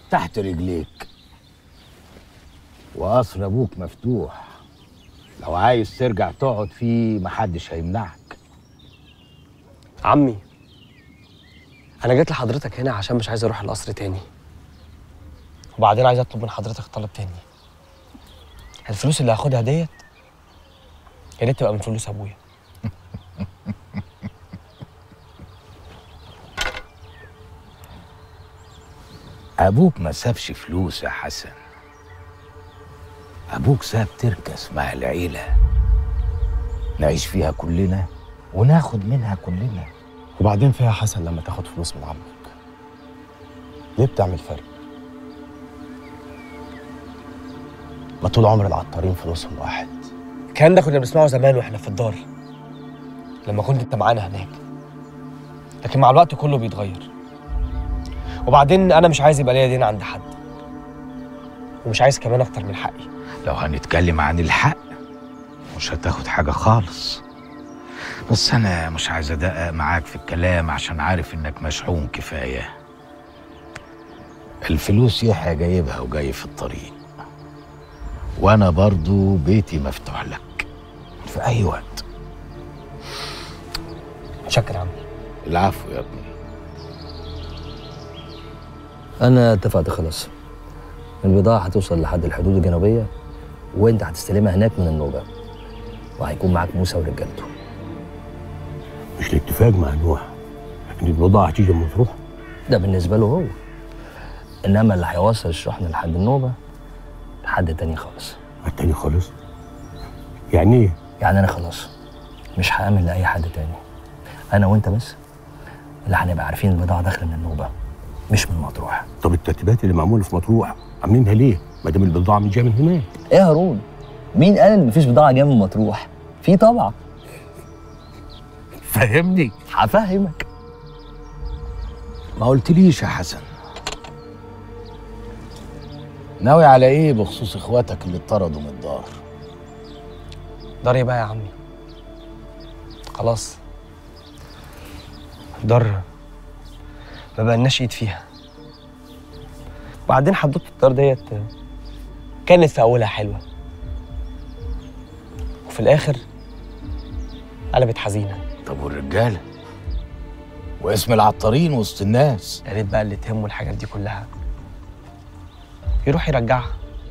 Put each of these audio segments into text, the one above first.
تحت رجليك وقصر ابوك مفتوح لو عايز ترجع تقعد فيه محدش هيمنعك عمي انا جيت لحضرتك هنا عشان مش عايز اروح القصر تاني وبعدين عايز اطلب من حضرتك طلب تاني الفلوس اللي هاخدها ديت يا ريت تبقى من فلوس ابويا ابوك ما سابش فلوس يا حسن ابوك ساب تركه اسمها العيله نعيش فيها كلنا وناخد منها كلنا وبعدين فيها حسن لما تاخد فلوس من عمك ليه بتعمل فرق ما طول عمر العطارين فلوسهم واحد الكلام ده كنا بنسمعه زمان واحنا في الدار لما كنت انت معانا هناك لكن مع الوقت كله بيتغير وبعدين انا مش عايز يبقى ليا دين عند حد ومش عايز كمان اكتر من حقي لو هنتكلم عن الحق مش هتاخد حاجه خالص بس انا مش عايز ادقق معاك في الكلام عشان عارف انك مشحون كفايه الفلوس يحيى جايبها وجاي في الطريق وانا برضو بيتي مفتوح لك في اي وقت شكرا عمي العفو يا ابني انا اتفقت خلاص البضاعه هتوصل لحد الحدود الجنوبيه وانت هتستلمها هناك من النوبه وهيكون معاك موسى ورجالته مش الاتفاق مع نوح ان البضاعه هتيجي من مطروح ده بالنسبه له هو انما اللي هيوصل الشحنه لحد النوبه لحد تاني خالص التاني خالص يعني ايه يعني انا خلاص مش هامن لاي حد تاني انا وانت بس اللي هنبقى عارفين البضاعه داخله من النوبه مش من مطروح طب الترتيبات اللي معموله في مطروح عاملينها ليه ما دام البضاعه من جايه من هناك ايه يا هارون مين قال ان مفيش بضاعه جايه من مطروح في طبعا فهمني هفهمك ما قلتليش يا حسن ناوي على ايه بخصوص اخواتك اللي اتطردوا من الدار دار ايه بقى يا عمي خلاص دار ما بقالناش ايد فيها وبعدين حدوته الدار ديت كانت في اولها حلوه وفي الاخر قلبت حزينه طب والرجاله واسم العطارين وسط الناس يا ريت بقى اللي تهمه الحاجات دي كلها يروح يرجعها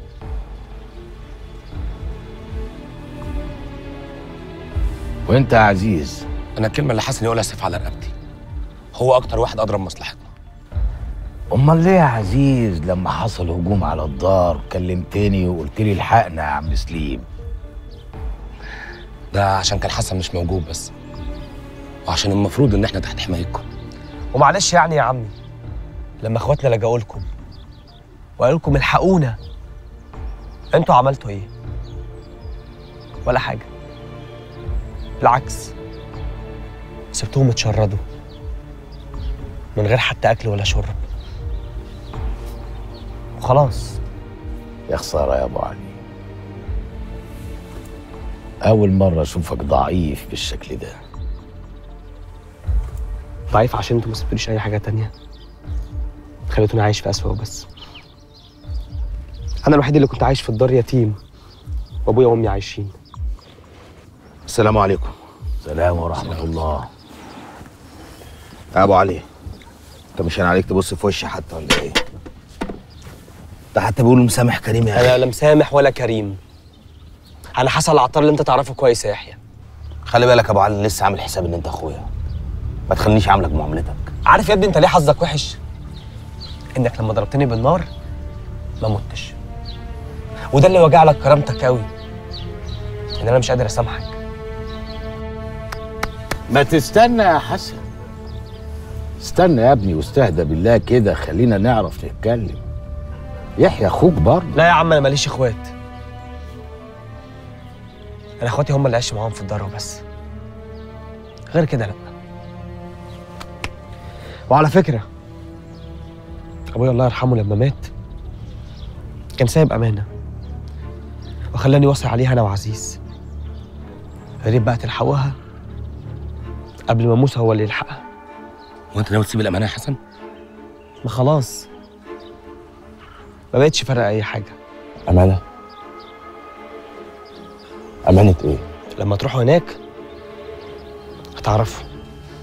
وانت يا عزيز انا الكلمه اللي حسن يقولها سيف على رقبتي هو اكتر واحد اضرب مصلحتنا امال ليه يا عزيز لما حصل هجوم على الدار كلمتني وقلت لي الحقنا يا عم سليم ده عشان كان حسن مش موجود بس وعشان المفروض ان احنا تحت حمايتكم ومعلش يعني يا عمي لما اخواتنا لجأوا لكم وقالوا لكم الحقونا انتوا عملتوا ايه؟ ولا حاجة بالعكس سبتوهم يتشردوا من غير حتى أكل ولا شرب وخلاص يا خساره يا ابو علي اول مره اشوفك ضعيف بالشكل ده ضعيف عشان انتوا ما سبتوليش أي حاجة تانية خليتوني عايش في أسوأ وبس أنا الوحيد اللي كنت عايش في الدار يتيم وأبويا وأمي عايشين السلام عليكم سلام ورحمه الله يا ابو علي انت مش انا عليك تبص في وشي حتى ولا ايه ده حتى بيقولوا مسامح كريم يا أنا اخي لا مسامح ولا كريم أنا حسن العطار اللي أنت تعرفه كويس يا يحيى خلي بالك يا ابو علي لسه عامل حساب ان انت اخويا ما تخلينيش عاملك معاملتك عارف يا ابني أنت ليه حظك وحش؟ إنك لما ضربتني بالنار ما متش وده اللي وجع لك كرامتك قوي إن أنا مش قادر أسامحك ما تستنى يا حسن استنى يا ابني واستهدى بالله كده خلينا نعرف نتكلم يحيى اخوك برضه لا يا عم أنا ماليش إخوات أنا إخواتي هم اللي عشت معاهم في الدار وبس غير كده لأ وعلى فكرة أبويا الله يرحمه لما مات كان سايب أمانة وخلاني وصي عليها أنا وعزيز يا ريت بقى تلحقوها قبل ما موسى هو اللي يلحقها وانت ناوي تسيب الامانه يا حسن ما خلاص ما بقتش فارقه اي حاجه أمانة أمانة إيه؟ لما تروحوا هناك هتعرفوا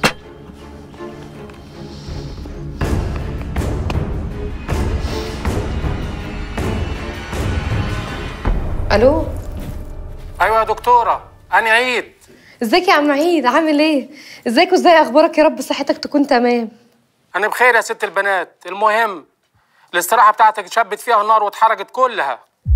الو ايوه يا دكتوره انا عيد ازيك يا عم عيد عامل ايه ازيك وازاي اخبارك يا رب صحتك تكون تمام انا بخير يا ست البنات المهم الاستراحه بتاعتك اتشبت فيها النار واتحرقت كلها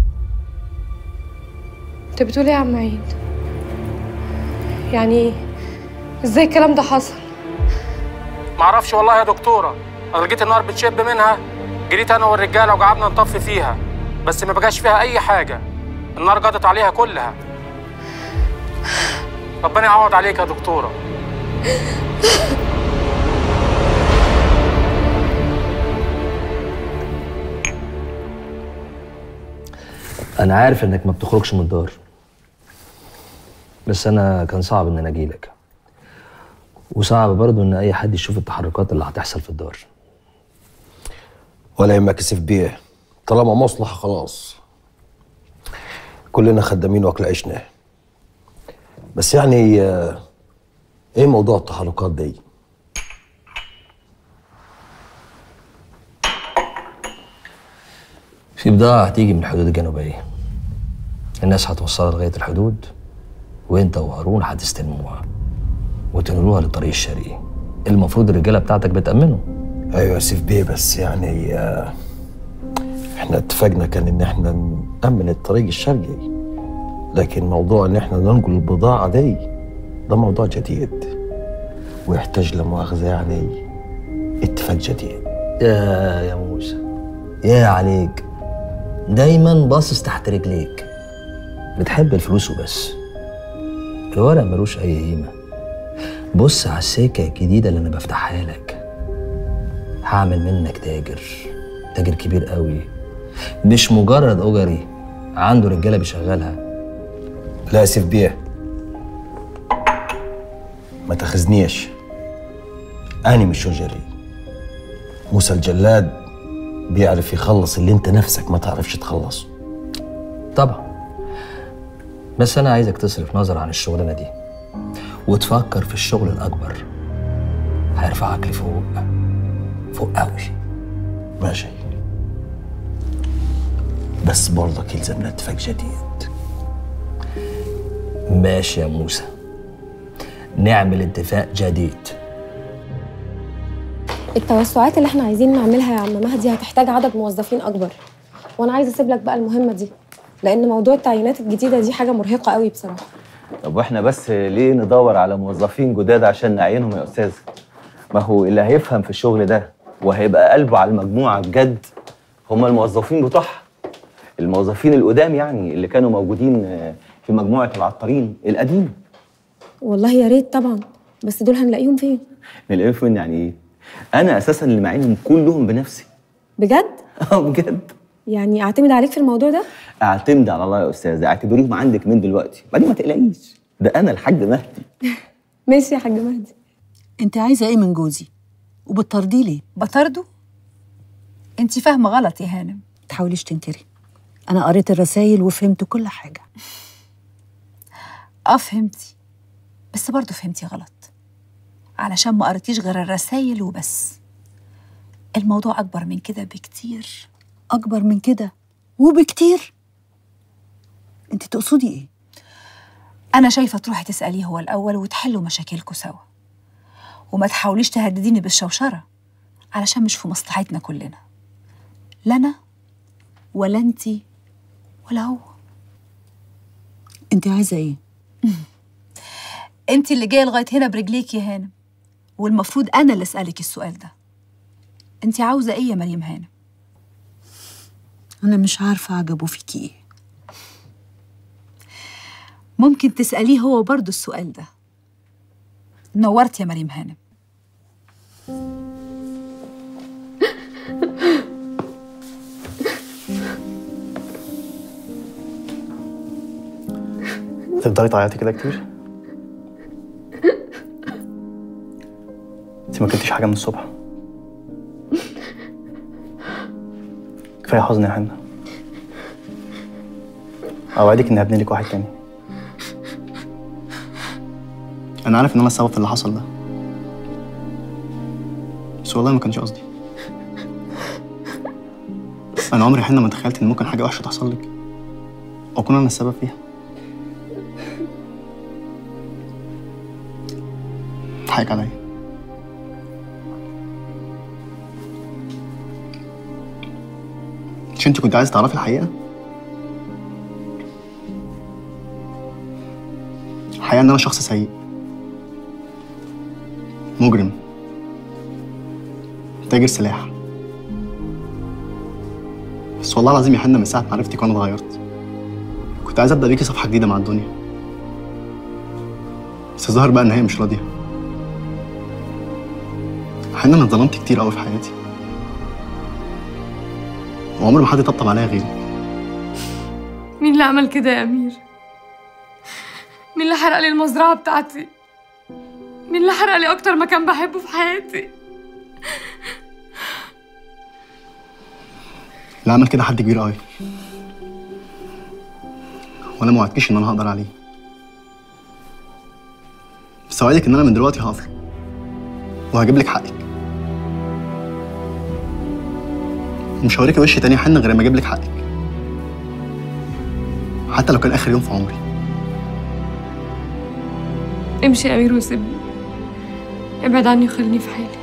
انت بتقول ايه يا عم عيد يعني ايه ازاي الكلام ده حصل معرفش والله يا دكتوره انا لقيت النار بتشب منها جريت انا والرجاله وقعدنا نطفي فيها بس ما بقاش فيها اي حاجه النار قضت عليها كلها ربنا يعوض عليك يا دكتوره انا عارف انك ما بتخرجش من الدار بس انا كان صعب ان انا اجيلك وصعب برضو ان اي حد يشوف التحركات اللي هتحصل في الدار ولا يهمك يا سيف بيه طالما مصلحة خلاص كلنا خدامين واكل عيشنا بس يعني آه، ايه موضوع التحركات دي في بضاعة هتيجي من الحدود الجنوبية الناس هتوصلها لغاية الحدود وانت وهارون هتستلموها وتنقلوها للطريق الشرقي المفروض الرجالة بتاعتك بتأمنه ايوه يا سيف بيه بس يعني آه، احنا اتفقنا كان ان احنا نأمن الطريق الشرقي لكن موضوع ان احنا ننقل البضاعة دي ده موضوع جديد ويحتاج لمؤاخذة يعني اتفاق جديد يا يا موسى يا عليك دايما باصص تحت رجليك بتحب الفلوس وبس الورق ملوش اي قيمه بص على السكه الجديده اللي انا بفتحها لك هعمل منك تاجر تاجر كبير قوي مش مجرد اجري عنده رجاله بيشغلها لا يا سيف بيه ما تاخذنيش أنا مش شجري موسى الجلاد بيعرف يخلص اللي انت نفسك ما تعرفش تخلصه طبعا بس انا عايزك تصرف نظر عن الشغلانه دي وتفكر في الشغل الاكبر هيرفعك لفوق فوق قوي ماشي بس برضك يلزمنا اتفاق جديد ماشي يا موسى نعمل اتفاق جديد التوسعات اللي احنا عايزين نعملها يا عم مهدي هتحتاج عدد موظفين اكبر وانا عايزه اسيب لك بقى المهمه دي لان موضوع التعيينات الجديده دي حاجه مرهقه قوي بصراحه طب واحنا بس ليه ندور على موظفين جداد عشان نعينهم يا استاذ ما هو اللي هيفهم في الشغل ده وهيبقى قلبه على المجموعه بجد هم الموظفين بتوعها الموظفين القدام يعني اللي كانوا موجودين آه، في مجموعه العطارين القديم والله يا ريت طبعا بس دول هنلاقيهم فين نلاقيهم فين يعني ايه انا اساسا اللي معينهم كلهم بنفسي بجد اه بجد يعني اعتمد عليك في الموضوع ده اعتمد على الله يا استاذ اعتبريهم عندك من دلوقتي بعدين ما تقلقيش ده انا الحاج مهدي ماشي يا حاج مهدي انت عايزه ايه من جوزي وبتطرديه ليه بطرده انت فاهمه غلط يا هانم تحاوليش تنكري انا قريت الرسايل وفهمت كل حاجه اه فهمتي بس برضه فهمتي غلط علشان ما قريتيش غير الرسايل وبس الموضوع اكبر من كده بكتير اكبر من كده وبكتير انت تقصدي ايه انا شايفه تروحي تساليه هو الاول وتحلوا مشاكلكوا سوا وما تحاوليش تهدديني بالشوشره علشان مش في مصلحتنا كلنا لا انا ولا انتي ولا هو انت عايزه ايه انت اللي جايه لغايه هنا برجليك يا هانم والمفروض انا اللي اسالك السؤال ده انت عاوزه ايه يا مريم هانم انا مش عارفه عجبه فيكي ايه ممكن تساليه هو برضه السؤال ده نورت يا مريم هانم تفضلي تعيطي كده كتير انت ما كلتيش حاجه من الصبح كفايه حزن يا حنة اوعدك اني هبني لك واحد تاني انا عارف ان انا السبب في اللي حصل ده بس والله ما كانش قصدي انا عمري يا حنة ما تخيلت ان ممكن حاجه وحشه تحصل لك واكون انا السبب فيها حقك عليا مش انت كنت عايز تعرفي الحقيقه الحقيقه ان انا شخص سيء مجرم تاجر سلاح بس والله العظيم يا حنة من ساعة ما عرفتك وأنا اتغيرت كنت عايز أبدأ بيكي صفحة جديدة مع الدنيا بس الظاهر بقى إن هي مش راضية حنة أنا اتظلمت كتير أوي في حياتي وعمر ما حد طبطب عليا غيري مين اللي عمل كده يا أمير؟ مين اللي حرق لي المزرعة بتاعتي؟ مين اللي حرق لي أكتر مكان بحبه في حياتي؟ اللي عمل كده حد كبير أوي وأنا ما وعدتكيش إن أنا هقدر عليه بس أوعدك إن أنا من دلوقتي هقف له وهجيب لك حقك ومش هوريكي وش تاني يا حنة غير لما أجيب لك حقك حتى لو كان آخر يوم في عمري امشي يا أمير وسيبني ابعد عني وخليني في حالي